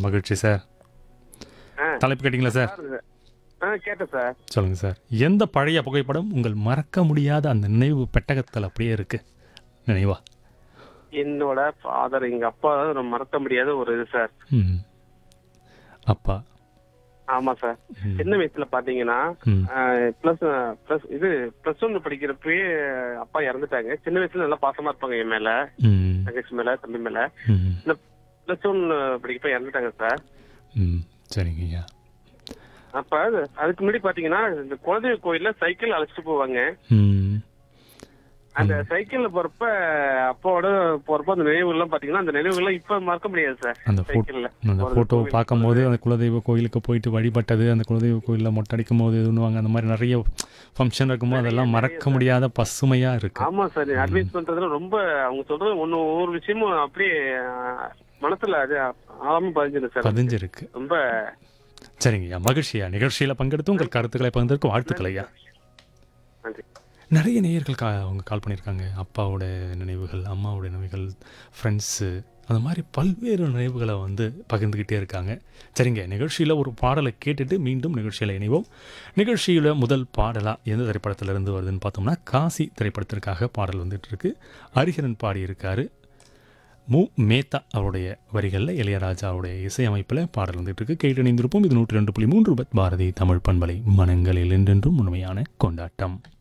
மகிழ்ச்சி சார் ஆ. தலைப்பு கேட்டிங்களா சார் சார் ஆ கேட்டேன் சார் சொல்லுங்கள் சார் எந்த பழைய புகைப்படம் உங்கள் மறக்க முடியாத அந்த நினைவு பெட்டகத்தில் அப்படியே இருக்கு நினைவா என்னோட ஃபாதர் எங்க அப்பா தான் நான் மறக்க முடியாத ஒரு இது சார் ம் அப்பா ஆமா சார் ம். சின்ன வயசுல பாத்தீங்கன்னா ம் பிளஸ் பிளஸ் இது பிளஸ் ஒன் படிக்கிறப்பயே அப்பா இறந்துட்டாங்க சின்ன வயசுல நல்லா பாசமா இருப்பாங்க என் மேல ம் தங்கச்சி மேல தம்பி மேல ம் இந்த பிளஸ் ஒன் படிக்கிறப்ப இறந்துட்டாங்க சார் ம் சரிங்க ஐயா அப்ப அது- அதுக்கு முன்னாடி பாத்தீங்கன்னா இந்த குலதெய்வ கோயில்ல சைக்கிள் அழைச்சிட்டு போவாங்க ம் அந்த சைக்கிள்ல போறப்ப அப்பாவோட போறப்ப அந்த நினைவுகள்லாம் பாத்தீங்கன்னா அந்த நினைவுகள்லாம் இப்ப மறக்க முடியாது சார் அந்த ஃபோட்டோ சைக்கிள்ல அந்த ஒரு ஃபோட்டோவை கோவில் பார்க்கும்போது அந்த குலதெய்வ கோயிலுக்கு போயிட்டு வழிபட்டது அந்த குலதெய்வ கோயிலில் மொட்டை அடிக்கும் போது இதுன்னுவாங்க அந்த மாதிரி நிறைய ஃபங்க்ஷன் இருக்கும்போது அதெல்லாம் மறக்க முடியாத பசுமையாக இருக்கு ஆமா சார் நீ அட்வைஸ் பண்றதுல ரொம்ப அவங்க சொல்றது ஒண்ணு ஒவ்வொரு விஷயமும் அப்படியே அஹ், மனசுல அது ஆழமா பதிஞ்சிடும் சார் பதிஞ்சிருக்கு ரொம்ப சரிங்க ஐயா மகிழ்ச்சியா நிகழ்ச்சியில் பங்கெடுத்து உங்கள் கருத்துக்களை பகிர்ந்ததற்கு வாழ்த்துக்கள் ஐயா நன்றி நிறைய நேயர்கள் கா அவங்க கால் பண்ணியிருக்காங்க அப்பாவோட நினைவுகள் அம்மாவோட நினைவுகள் ஃப்ரெண்ட்ஸு அந்த மாதிரி பல்வேறு நினைவுகளை வந்து பகிர்ந்துக்கிட்டே இருக்காங்க சரிங்க நிகழ்ச்சியில் ஒரு பாடலை கேட்டுட்டு மீண்டும் நிகழ்ச்சியில் இணைவோம் நிகழ்ச்சியில் முதல் பாடலாக எந்த திரைப்படத்திலிருந்து வருதுன்னு பார்த்தோம்னா காசி திரைப்படத்திற்காக பாடல் வந்துட்டு இருக்கு ஹரிஹரன் பாடியிருக்காரு மு மேத்தா அவருடைய வரிகளில் இளையராஜாவுடைய இசையமைப்பில் பாடல் வந்துட்டு இருக்கு கேட்டு இணைந்திருப்போம் இது நூற்றி ரெண்டு புள்ளி மூன்று பாரதி தமிழ் பண்பலை மனங்களில் என்றென்றும் உண்மையான கொண்டாட்டம்